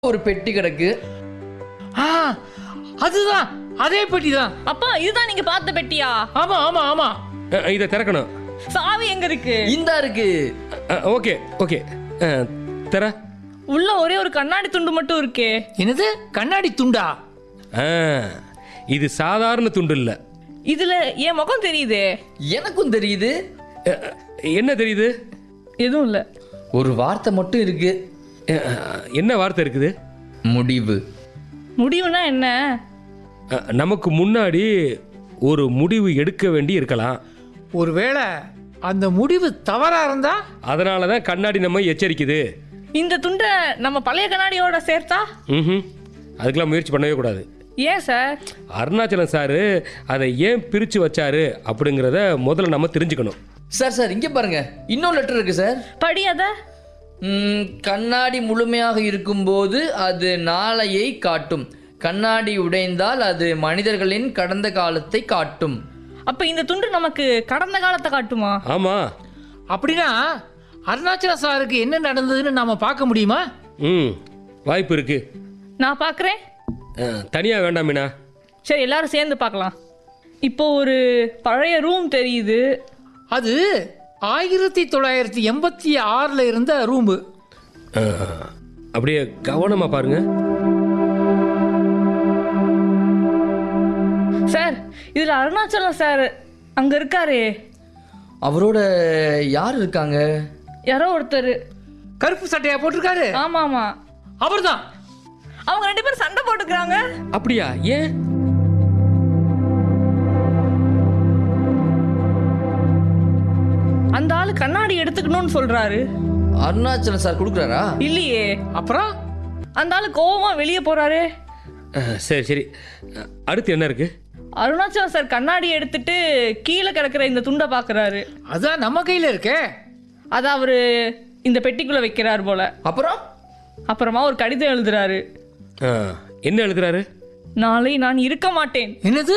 ஒரு பெட்டி கிடக்கு ஆ அதுதான் அதே பெட்டி தான் அப்பா இதுதான் நீங்க பார்த்த பெட்டியா ஆமா ஆமா ஆமா அஹ், இதை திறக்கணும் சாவி எங்க இருக்கு இந்தா இருக்கு அஹ், ஓகே ஓகே அஹ், தர உள்ள ஒரே ஒரு கண்ணாடி துண்டு மட்டும் இருக்கே என்னது கண்ணாடி துண்டா ஆ, இது சாதாரண துண்டு இல்லை இதுல என் முகம் தெரியுதே எனக்கும் தெரியுது என்ன தெரியுது எதுவும் இல்ல ஒரு வார்த்தை மட்டும் இருக்கு அஹ், என்ன வார்த்தை இருக்குது முடிவு முடிவுனா என்ன அஹ், நமக்கு முன்னாடி ஒரு முடிவு எடுக்க வேண்டி இருக்கலாம் ஒருவேளை அந்த முடிவு தவறா இருந்தா அதனால தான் கண்ணாடி நம்ம எச்சரிக்குது இந்த துண்டை நம்ம பழைய கண்ணாடியோட சேர்த்தா ம் அதுக்கெல்லாம் முயற்சி பண்ணவே கூடாது ஏன் சார் அருணாச்சலம் சாரு அதை ஏன் பிரித்து வச்சாரு அப்படிங்கிறத முதல்ல நம்ம தெரிஞ்சுக்கணும் சார் சார் இங்க பாருங்க இன்னொரு லெட்டர் இருக்கு சார் படி அத ம், கண்ணாடி முழுமையாக இருக்கும்போது அது நாளையை காட்டும் கண்ணாடி உடைந்தால் அது மனிதர்களின் கடந்த காலத்தை காட்டும் அப்ப இந்த துண்டு நமக்கு கடந்த காலத்தை காட்டுமா ஆமாம் அப்படின்னா அருணாச்சல சாருக்கு என்ன நடந்ததுன்னு நாம பார்க்க முடியுமா ம் வாய்ப்பு இருக்கு நான் பார்க்கறேன் தனியாக வேண்டாம் மீனா சரி எல்லாரும் சேர்ந்து பார்க்கலாம் இப்போ ஒரு பழைய ரூம் தெரியுது அது ஆயிரத்தி தொள்ளாயிரத்தி எண்பத்தி ஆறில் இருந்த ரூமு அஹ், அப்படியே கவனமாக பாருங்க சார் இதுல அருணாச்சலம் சார் அங்க இருக்காரே அவரோட யார் இருக்காங்க யாரோ ஒருத்தர் கருப்பு சட்டையா போட்டிருக்காரு ஆமா ஆமா அவர்தான் அவங்க ரெண்டு பேரும் சண்டை போட்டுக்கிறாங்க அப்படியா ஏன் அந்த ஆளு கண்ணாடி எடுத்துக்கணும்னு சொல்றாரு அருணாச்சலம் சார் கொடுக்குறாரா இல்லையே அப்புறம் அந்த ஆளு கோவமா வெளியே போறாரு அஹ், சரி சரி அஹ், அடுத்து என்ன இருக்கு அருணாச்சலம் சார் கண்ணாடி எடுத்துட்டு கீழே கிடக்குற இந்த துண்டை பாக்குறாரு அதான் நம்ம கையில் இருக்கே அதை அவரு இந்த பெட்டிக்குள்ள வைக்கிறார் போல அப்புறம் அப்புறமா ஒரு கடிதம் எழுதுறாரு அஹ், என்ன எழுதுறாரு நாளை நான் இருக்க மாட்டேன் என்னது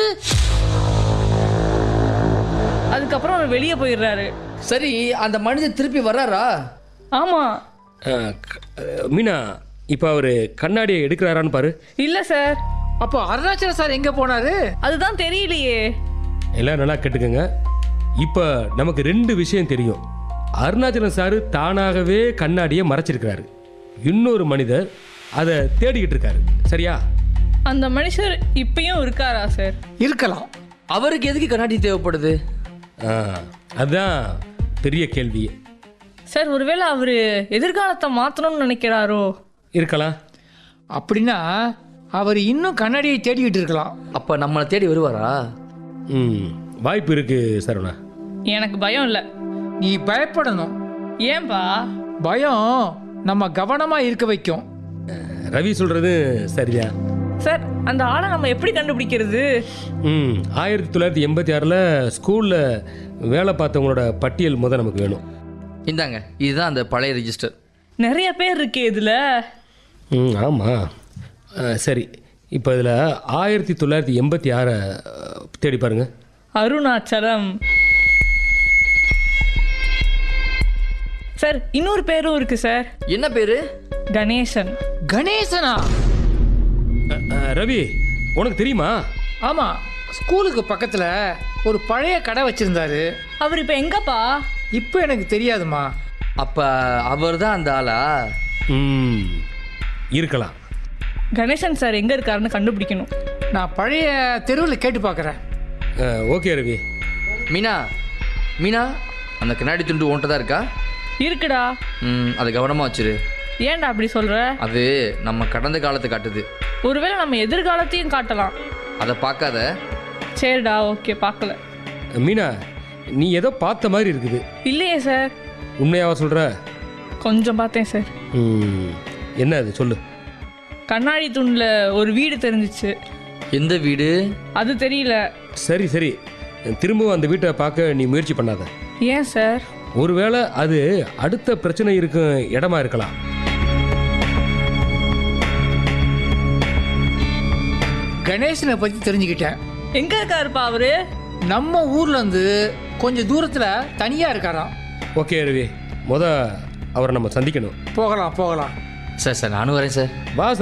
அதுக்கப்புறம் அவர் வெளியே போயிடுறாரு சரி அந்த மனிதர் திருப்பி வர்றாரா ஆமா அஹ், க- அஹ், மீனா இப்போ அவர் கண்ணாடியை எடுக்கிறாரான்னு பாரு இல்ல சார் அப்போ அருணாச்சல சார் எங்க போனாரு அதுதான் தெரியலையே எல்லாம் நல்லா கேட்டுக்கோங்க இப்போ நமக்கு ரெண்டு விஷயம் தெரியும் அருணாச்சலம் சாரு தானாகவே கண்ணாடியை மறைச்சிருக்கிறாரு இன்னொரு மனிதர் அதை தேடிக்கிட்டு இருக்காரு சரியா அந்த மனுஷர் இப்பயும் இருக்காரா சார் இருக்கலாம் அவருக்கு எதுக்கு கண்ணாடி தேவைப்படுது ஆ, அதுதான் பெரிய கேள்வி சார் ஒருவேளை அவரு எதிர்காலத்தை மாத்தணும்னு நினைக்கிறாரோ இருக்கலாம் அப்படின்னா அவர் இன்னும் கண்ணாடியை தேடிக்கிட்டு இருக்கலாம் அப்ப நம்மளை தேடி வருவாரா ம் வாய்ப்பு இருக்கு சரவணா எனக்கு பயம் இல்லை நீ பயப்படணும் ஏன்பா பயம் நம்ம கவனமா இருக்க வைக்கும் ரவி சொல்றது சரிதான் சார் அந்த ஆளை நம்ம எப்படி கண்டுபிடிக்கிறது ம் ஆயிரத்தி தொள்ளாயிரத்தி எண்பத்தி ஆறில் ஸ்கூலில் வேலை பார்த்தவங்களோட பட்டியல் முத நமக்கு வேணும் இந்தாங்க இதுதான் அந்த பழைய ரெஜிஸ்டர் நிறைய பேர் இருக்கே இதுல ம் ஆமாம் சரி இப்போ இதில் ஆயிரத்தி தொள்ளாயிரத்தி எண்பத்தி ஆறை தேடி பாருங்க அருணாச்சலம் சார் இன்னொரு பேரும் இருக்கு சார் என்ன பேரு கணேசன் கணேசனா அ, அ, ரவி உனக்கு தெரியுமா ஆமா ஸ்கூலுக்கு பக்கத்துல ஒரு பழைய கடை வச்சிருந்தாரு அவர் இப்ப எங்கப்பா இப்போ எனக்கு தெரியாதுமா அப்ப அவர் தான் அந்த ஆளா ம் இருக்கலாம் கணேசன் சார் எங்க இருக்காருன்னு கண்டுபிடிக்கணும் நான் பழைய தெருவில் கேட்டு பார்க்குறேன் அ, ஓகே ரவி மீனா மீனா அந்த கண்ணாடி துண்டு உன்கிட்ட தான் இருக்கா இருக்குடா ம் அதை கவனமா வச்சிரு ஏன்டா அப்படி சொல்ற அது நம்ம கடந்த காலத்தை காட்டுது ஒருவேளை நம்ம எதிர்காலத்தையும் காட்டலாம் அதை பார்க்காத சரிடா ஓகே பார்க்கல மீனா நீ ஏதோ பார்த்த மாதிரி இருக்குது இல்லையே சார் உண்மையாவா சொல்கிற கொஞ்சம் பார்த்தேன் சார் ம் என்ன அது சொல்லு கண்ணாடி தூணில் ஒரு வீடு தெரிஞ்சிச்சு எந்த வீடு அது தெரியல சரி சரி திரும்பவும் அந்த வீட்டை பார்க்க நீ முயற்சி பண்ணாத ஏன் சார் ஒருவேளை அது அடுத்த பிரச்சனை இருக்கும் இடமா இருக்கலாம் கணேசனை பற்றி தெரிஞ்சுக்கிட்டேன் எங்க இருக்காருப்பா அவரு நம்ம ஊர்ல இருந்து கொஞ்சம் தூரத்தில் தனியாக இருக்காராம் ஓகே ரவி முத அவரை நம்ம சந்திக்கணும் போகலாம் போகலாம் சார் சார் நானும் வரேன் சார் வா